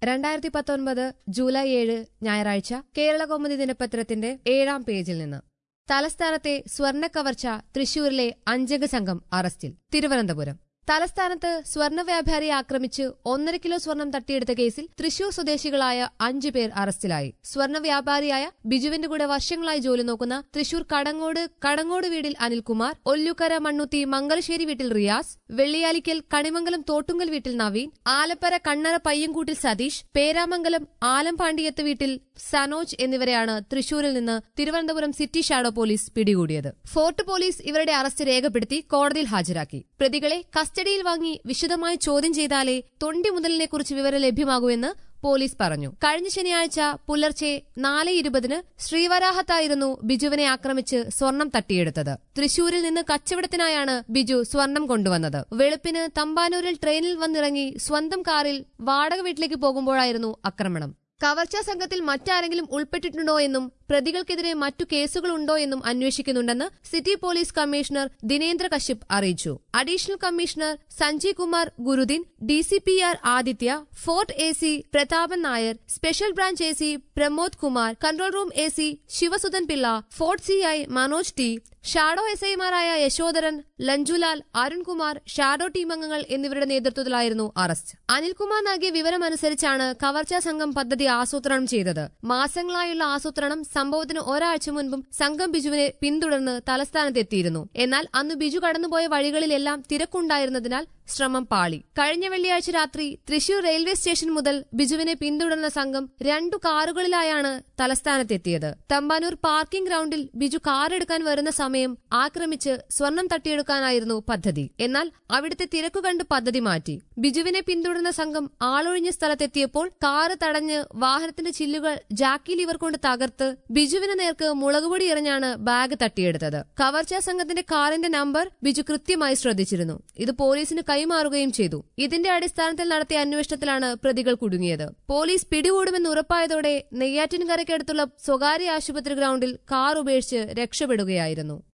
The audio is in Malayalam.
രണ്ടായിരത്തി പത്തൊൻപത് ജൂലൈ ഏഴ് ഞായറാഴ്ച കേരള കൗമുദി ദിനപത്രത്തിന്റെ ഏഴാം പേജിൽ നിന്ന് തലസ്ഥാനത്തെ സ്വർണ്ണ കവർച്ച തൃശൂരിലെ അഞ്ചംഗ സംഘം അറസ്റ്റിൽ തിരുവനന്തപുരം തലസ്ഥാനത്ത് സ്വർണ്ണ വ്യാപാരിയെ ആക്രമിച്ച് ഒന്നര കിലോ സ്വർണം തട്ടിയെടുത്ത കേസിൽ തൃശൂർ സ്വദേശികളായ അഞ്ചു പേർ അറസ്റ്റിലായി സ്വർണ്ണ വ്യാപാരിയായ ബിജുവിന്റെ കൂടെ വർഷങ്ങളായി ജോലി നോക്കുന്ന തൃശൂർ കടങ്ങോട് കടങ്ങോട് വീടിൽ അനിൽകുമാർ ഒല്ലുക്കര മണ്ണുത്തി മംഗലശ്ശേരി വീട്ടിൽ റിയാസ് വെള്ളിയാലിക്കൽ കണിമംഗലം തോട്ടുങ്കൽ വീട്ടിൽ നവീൻ ആലപ്പര കണ്ണറ പയ്യൻകൂട്ടിൽ സതീഷ് പേരാമംഗലം ആലംപാണ്ടിയത്ത് വീട്ടിൽ സനോജ് എന്നിവരെയാണ് തൃശൂരിൽ നിന്ന് തിരുവനന്തപുരം സിറ്റി ഷാഡോ പോലീസ് പിടികൂടിയത് ഫോർട്ട് പോലീസ് ഇവരുടെ അറസ്റ്റ് രേഖപ്പെടുത്തി കോടതിയിൽ ഹാജരാക്കി പ്രതികളെ കസ്റ്റഡിയിൽ വാങ്ങി വിശദമായി ചോദ്യം ചെയ്താലേ തൊണ്ടി മുതലിനെക്കുറിച്ച് വിവരം ലഭ്യമാകൂവെന്ന് പോലീസ് പറഞ്ഞു കഴിഞ്ഞ ശനിയാഴ്ച പുലർച്ചെ നാല് ഇരുപതിന് ശ്രീവരാഹത്തായിരുന്നു ബിജുവിനെ ആക്രമിച്ച് സ്വർണം തട്ടിയെടുത്തത് തൃശൂരിൽ നിന്ന് കച്ചവടത്തിനായാണ് ബിജു സ്വർണം കൊണ്ടുവന്നത് വെളുപ്പിന് തമ്പാനൂരിൽ ട്രെയിനിൽ വന്നിറങ്ങി സ്വന്തം കാറിൽ വാടക വീട്ടിലേക്ക് പോകുമ്പോഴായിരുന്നു ആക്രമണം കവർച്ചാ സംഘത്തിൽ മറ്റാരെങ്കിലും ഉൾപ്പെട്ടിട്ടുണ്ടോ എന്നും പ്രതികൾക്കെതിരെ മറ്റു കേസുകളുണ്ടോ എന്നും അന്വേഷിക്കുന്നുണ്ടെന്ന് city police commissioner Dinendra Kashyap അറിയിച്ചു additional commissioner Sanjay Kumar Gurudin DCP R Adithya fort A C Prathapan Nair special branch A C Pramod Kumar control room A C Sivasudhan Pillai fort CI Manoj T shadow S ഐമാരായ യശോധരൻ ലഞ്ജുലാൽ അരുൺകുമാർ ഷാഡോ ടീം അംഗങ്ങൾ എന്നിവരുടെ നേതൃത്വത്തിലായിരുന്നു അറസ്റ്റ് അനിൽകുമാർ നൽകിയ വിവരമനുസരിച്ചാണ് കവർച്ചാ സംഘം പദ്ധതി ആസൂത്രണം ചെയ്തത് മാസങ്ങളായുള്ള ആസൂത്രണം സംഭവത്തിന് ഒരാഴ്ച മുൻപും സംഘം ബിജുവിനെ പിന്തുടർന്ന് തലസ്ഥാനത്തെത്തിയിരുന്നു എന്നാൽ അന്ന് ബിജു കടന്നുപോയ വഴികളിലെല്ലാം തിരക്കുണ്ടായിരുന്നതിനാൽ ശ്രമം പാളി കഴിഞ്ഞ വെള്ളിയാഴ്ച രാത്രി തൃശൂർ റെയിൽവേ സ്റ്റേഷൻ മുതൽ ബിജുവിനെ പിന്തുടർന്ന സംഘം രണ്ടു കാറുകളിലായാണ് തലസ്ഥാനത്തെത്തിയത് തമ്പാനൂർ പാർക്കിംഗ് ഗ്രൌണ്ടിൽ ബിജു കാറെടുക്കാൻ വരുന്ന സമയം ആക്രമിച്ച് സ്വർണം തട്ടിയെടുക്കാനായിരുന്നു പദ്ധതി എന്നാൽ അവിടുത്തെ തിരക്കു കണ്ട് പദ്ധതി മാറ്റി ബിജുവിനെ പിന്തുടർന്ന സംഘം ആളൊഴിഞ്ഞ സ്ഥലത്തെത്തിയപ്പോൾ കാറ് തടഞ്ഞ് വാഹനത്തിന്റെ ചില്ലുകൾ ജാക്കി ലിവർ കൊണ്ട് തകർത്ത് ബിജുവിന് നേർക്ക് മുളകുപൊടി എറിഞ്ഞാണ് ബാഗ് തട്ടിയെടുത്തത് കവർച്ചാ സംഘത്തിന്റെ കാറിന്റെ നമ്പർ ബിജു കൃത്യമായി ശ്രദ്ധിച്ചിരുന്നു ഇത് പോലീസിന് കൈമാറുകയും ചെയ്തു ഇതിന്റെ അടിസ്ഥാനത്തിൽ നടത്തിയ അന്വേഷണത്തിലാണ് പ്രതികൾ കുടുങ്ങിയത് പോലീസ് പിടികൂടുമെന്ന് ഉറപ്പായതോടെ നെയ്യാറ്റിൻകരയ്ക്കടുത്തുള്ള സ്വകാര്യ ആശുപത്രി ഗ്രൌണ്ടിൽ കാർ ഉപേക്ഷിച്ച് രക്ഷപ്പെടുകയായിരുന്നു